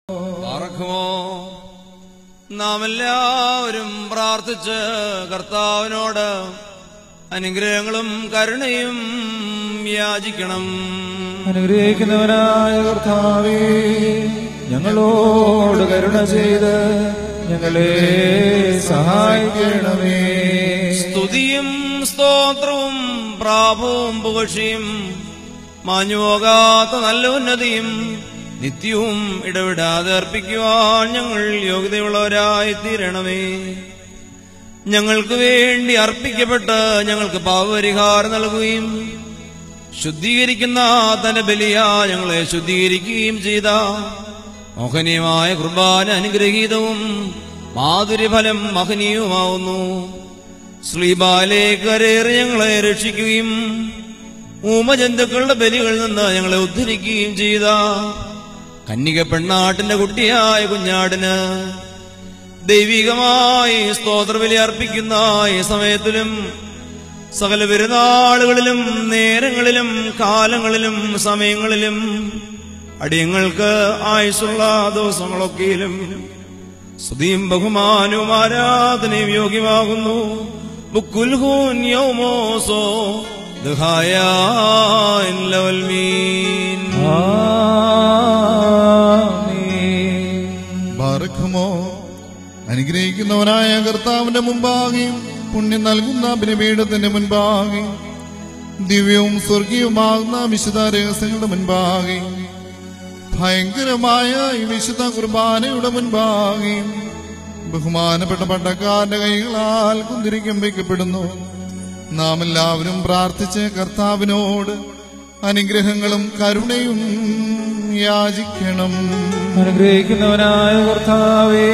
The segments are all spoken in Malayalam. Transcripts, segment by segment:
പാർക്കുമോ നാം എല്ലാവരും പ്രാർത്ഥിച്ച് കർത്താവിനോട് അനുഗ്രഹങ്ങളും കരുണയും യാചിക്കണം അനുഗ്രഹിക്കുന്നവനായ കർത്താവേ ഞങ്ങളോട് കരുണ ചെയ്ത് ഞങ്ങളെ സഹായിക്കണമേ സ്തുതിയും സ്തോത്രവും പ്രാഭവും പുകഴ്ചയും മാഞ്ഞുപോകാത്ത നല്ല ഉന്നതിയും നിത്യവും ഇടവിടാതെ അർപ്പിക്കുവാൻ ഞങ്ങൾ യോഗ്യതയുള്ളവരായി തീരണമേ ഞങ്ങൾക്ക് വേണ്ടി അർപ്പിക്കപ്പെട്ട് ഞങ്ങൾക്ക് പാപപരിഹാരം നൽകുകയും ശുദ്ധീകരിക്കുന്ന തന്റെ ബലിയ ഞങ്ങളെ ശുദ്ധീകരിക്കുകയും ചെയ്ത മോഹനീയമായ കുർബാന അനുഗ്രഹീതവും മാധുര്യഫലം മഹനീയവുമാവുന്നു ശ്രീബാലേക്ക് കരേറി ഞങ്ങളെ രക്ഷിക്കുകയും ഊമജന്തുക്കളുടെ ബലികളിൽ നിന്ന് ഞങ്ങളെ ഉദ്ധരിക്കുകയും ചെയ്ത കന്യക പെണ്ണാട്ടിന്റെ കുട്ടിയായ കുഞ്ഞാടിന് ദൈവികമായി സ്തോത്രബലി അർപ്പിക്കുന്ന ഈ സമയത്തിലും സകല പെരുന്നാളുകളിലും നേരങ്ങളിലും കാലങ്ങളിലും സമയങ്ങളിലും അടിയങ്ങൾക്ക് ആയുസുള്ള ദിവസങ്ങളൊക്കെയിലും സ്തുതിയും ബഹുമാനവും ആരാധനയും യോഗ്യമാകുന്നു ബുക്കുൽഹൂൻ യൗമോസോ ദഹായ ലവൽ മീൻ ആമേൻ. ബാറക്കുമോ അനുഗ്രഹിക്കുന്നവനായ കർത്താവിന്റെ മുമ്പാകെയും പുണ്യം നൽകുന്ന ബലിപീഠത്തിന്റെ മുൻപാകെയും ദിവ്യവും സ്വർഗീയവുമാകുന്ന വിശുദ്ധ രഹസ്യങ്ങളുടെ മുൻപാകെയും ഭയങ്കരമായ ഈ വിശുദ്ധ കുർബാനയുടെ മുൻപാകെയും ബഹുമാനപ്പെട്ട പട്ടക്കാരന്റെ കൈകളാൽ കുന്തിരിക്കം വയ്ക്കപ്പെടുന്നു നാം എല്ലാവരും പ്രാർത്ഥിച്ച് കർത്താവിനോട് അനുഗ്രഹങ്ങളും കരുണയും യാചിക്കണം അനുഗ്രഹിക്കുന്നവനായ കർത്താവേ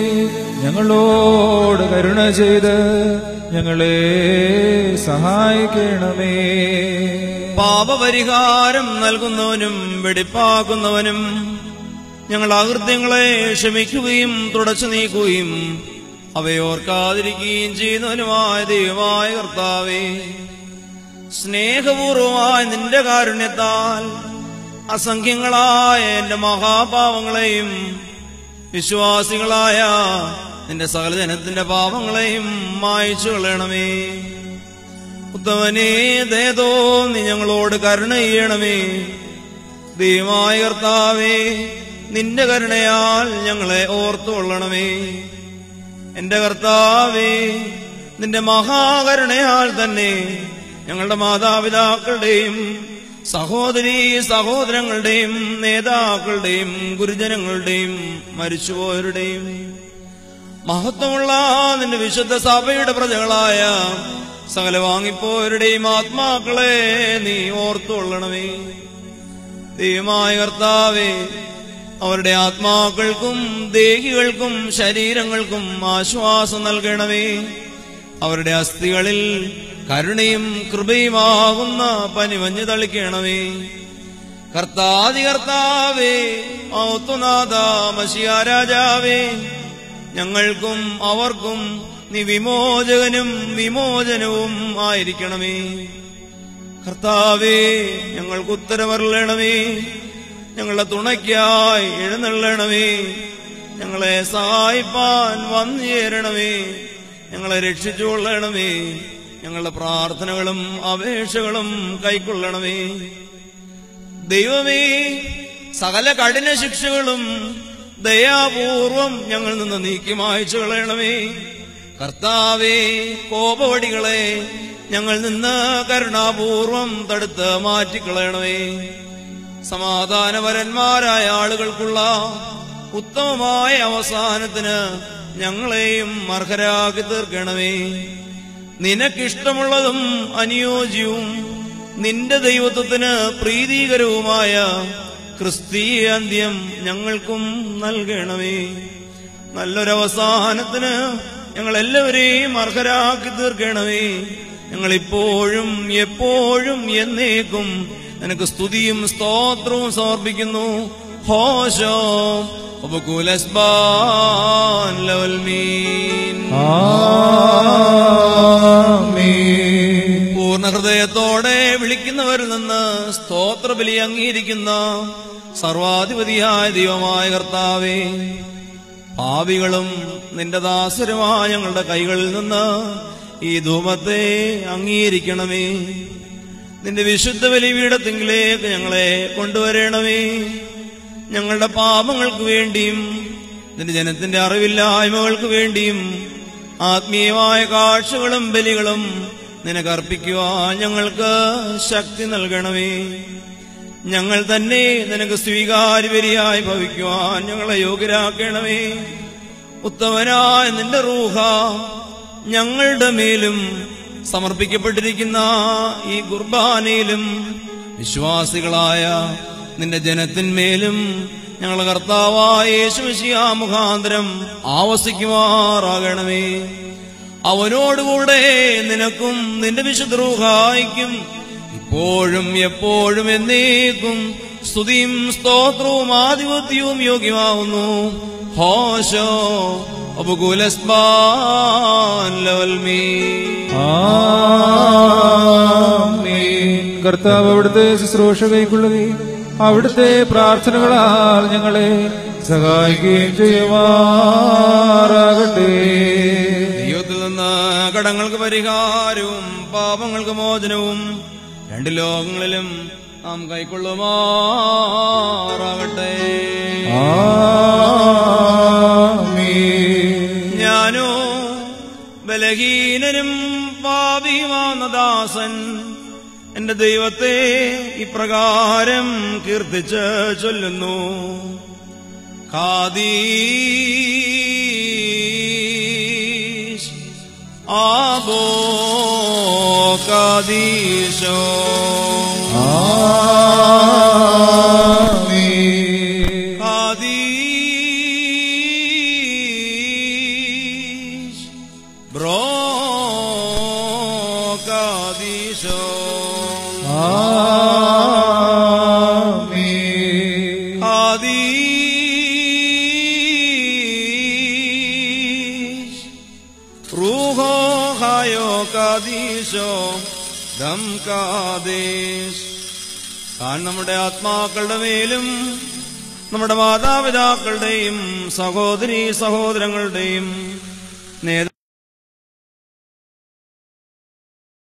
ഞങ്ങളോട് കരുണ ചെയ്ത് ഞങ്ങളെ സഹായിക്കണമേ പാപപരിഹാരം നൽകുന്നവനും വെടിപ്പാക്കുന്നവനും ഞങ്ങൾ അകൃത്യങ്ങളെ ക്ഷമിക്കുകയും തുടച്ചു നീക്കുകയും അവയോർക്കാതിരിക്കുകയും ചെയ്യുന്നവനുമായ ദൈവമായ കർത്താവേ സ്നേഹപൂർവമായ നിന്റെ കാരുണ്യത്താൽ അസംഖ്യങ്ങളായ എന്റെ മഹാപാവങ്ങളെയും വിശ്വാസികളായ നിന്റെ സകല ജനത്തിന്റെ പാപങ്ങളെയും മായച്ചു കളയണമേ ഉത്തമനേ ദയതോ നീ ഞങ്ങളോട് കരുണ ചെയ്യണമേ ദൈവമായ കർത്താവേ നിന്റെ കരുണയാൽ ഞങ്ങളെ ഓർത്തുകൊള്ളണമേ എന്റെ കർത്താവേ നിന്റെ മഹാകരുണയാൽ തന്നെ ഞങ്ങളുടെ മാതാപിതാക്കളുടെയും സഹോദരീ സഹോദരങ്ങളുടെയും നേതാക്കളുടെയും ഗുരുജനങ്ങളുടെയും മരിച്ചുപോയവരുടെയും മഹത്വമുള്ള നിന്റെ വിശുദ്ധ സഭയുടെ പ്രജകളായ സകല വാങ്ങിപ്പോയവരുടെയും ആത്മാക്കളെ നീ ഓർത്തുകൊള്ളണമേ ദൈവമായ കർത്താവേ അവരുടെ ആത്മാക്കൾക്കും ദേഹികൾക്കും ശരീരങ്ങൾക്കും ആശ്വാസം നൽകണമേ അവരുടെ അസ്ഥികളിൽ കരുണയും കൃപയുമാകുന്ന പനിമഞ്ഞ് തളിക്കണമേ കർത്താതി കർത്താവേ ഔത്തുനാഥ മഷിയാരാജാവേ ഞങ്ങൾക്കും അവർക്കും നീ വിമോചകനും വിമോചനവും ആയിരിക്കണമേ കർത്താവേ ഞങ്ങൾക്ക് ഉത്തരവരളണമേ ഞങ്ങളുടെ തുണയ്ക്കായി എഴുന്നള്ളണമേ ഞങ്ങളെ സഹായിപ്പാൻ വന്നു ചേരണമേ ഞങ്ങളെ രക്ഷിച്ചുകൊള്ളണമേ ഞങ്ങളുടെ പ്രാർത്ഥനകളും അപേക്ഷകളും കൈക്കൊള്ളണമേ ദൈവമേ സകല കഠിന ശിക്ഷകളും ദയാപൂർവം ഞങ്ങളിൽ നിന്ന് നീക്കി മായച്ചു കളയണമേ കർത്താവേ കോപവടികളെ ഞങ്ങൾ നിന്ന് കരുണാപൂർവം തടുത്ത് മാറ്റിക്കളയണമേ സമാധാനപരന്മാരായ ആളുകൾക്കുള്ള ഉത്തമമായ അവസാനത്തിന് ഞങ്ങളെയും അർഹരാക്കി തീർക്കണമേ നിനക്കിഷ്ടമുള്ളതും അനുയോജ്യവും നിന്റെ ദൈവത്വത്തിന് പ്രീതികരവുമായ ക്രിസ്തീയ അന്ത്യം ഞങ്ങൾക്കും നൽകണമേ നല്ലൊരവസാനത്തിന് ഞങ്ങൾ എല്ലാവരെയും അർഹരാക്കി തീർക്കണമേ ഞങ്ങളിപ്പോഴും എപ്പോഴും എന്നേക്കും നിനക്ക് സ്തുതിയും സ്തോത്രവും സമർപ്പിക്കുന്നു ഹോശോ ഉപകൂലസ്ബാൻ ലവൽ മീൻ ആമേൻ. പൂർണ്ണ ഹൃദയത്തോടെ വിളിക്കുന്നവരിൽ നിന്ന് സ്തോത്രബലി അംഗീകരിക്കുന്ന സർവാധിപതിയായ ദൈവമായ കർത്താവേ പാപികളും നിന്റെ ദാസരുമായ ഞങ്ങളുടെ കൈകളിൽ നിന്ന് ഈ ധൂപത്തെ അംഗീകരിക്കണമേ നിന്റെ വിശുദ്ധ ബലിപീഠത്തിങ്കിലേക്ക് ഞങ്ങളെ കൊണ്ടുവരണമേ ഞങ്ങളുടെ പാപങ്ങൾക്ക് വേണ്ടിയും നിന്റെ ജനത്തിന്റെ അറിവില്ലായ്മകൾക്ക് വേണ്ടിയും ആത്മീയമായ കാഴ്ചകളും ബലികളും നിനക്കർപ്പിക്കുവാൻ ഞങ്ങൾക്ക് ശക്തി നൽകണമേ ഞങ്ങൾ തന്നെ നിനക്ക് സ്വീകാര്യവരിയായി ഭവിക്കുവാൻ ഞങ്ങളെ യോഗ്യരാക്കണമേ ഉത്തമനായ നിന്റെ റൂഹ ഞങ്ങളുടെ മേലും സമർപ്പിക്കപ്പെട്ടിരിക്കുന്ന ഈ കുർബാനയിലും വിശ്വാസികളായ നിന്റെ ജനത്തിന്മേലും ഞങ്ങളുടെ കർത്താവായ യേശുമിശിയ മുഖാന്തരം ആവസിക്കുമാറാകണമേ അവനോടുകൂടെ നിനക്കും നിന്റെ വിശുദ്ധ റൂഹായിക്കും ഇപ്പോഴും എപ്പോഴും എന്നേക്കും സ്തുതിയും സ്തോത്രവും ആധിപത്യവും യോഗ്യമാവുന്നു ഹോശോ ഉപകുലസ്ബാൻ ലവൽമീ ആമേൻ. കർത്താവ് അവിടുത്തെ ശുശ്രൂഷ കൈക്കൊള്ളുകയും അവിടുത്തെ പ്രാർത്ഥനകളാൽ ഞങ്ങളെ സഹായിക്കുകയും ചെയ്യുമാറാകട്ടെ ദൈവത്തിൽ നിന്ന് കടങ്ങൾക്ക് പരിഹാരവും പാപങ്ങൾക്ക് മോചനവും രണ്ട് ലോകങ്ങളിലും നാം കൈക്കൊള്ളുമാറാകട്ടെ ആമേൻ. ഞാനോ ബലഹീനനും പാപിയുമാന്ന ദാസൻ എന്റെ ദൈവത്തെ ഇപ്രകാരം കീർത്തിച്ച് ചൊല്ലുന്നു ഖാദീശ് ആബോ കാദീശോ ആമേൻ. ഖാദീശ് ബ്രോ കാദീശോ ആമേൻ. ഖാദീശ് റൂഹോ ഹായോ കാദീശോ ദം കാദേശ് താൻ നമ്മുടെ ആത്മാക്കളുടെ മേലും നമ്മുടെ മാതാപിതാക്കളുടെയും സഹോദരി സഹോദരങ്ങളുടെയും നേത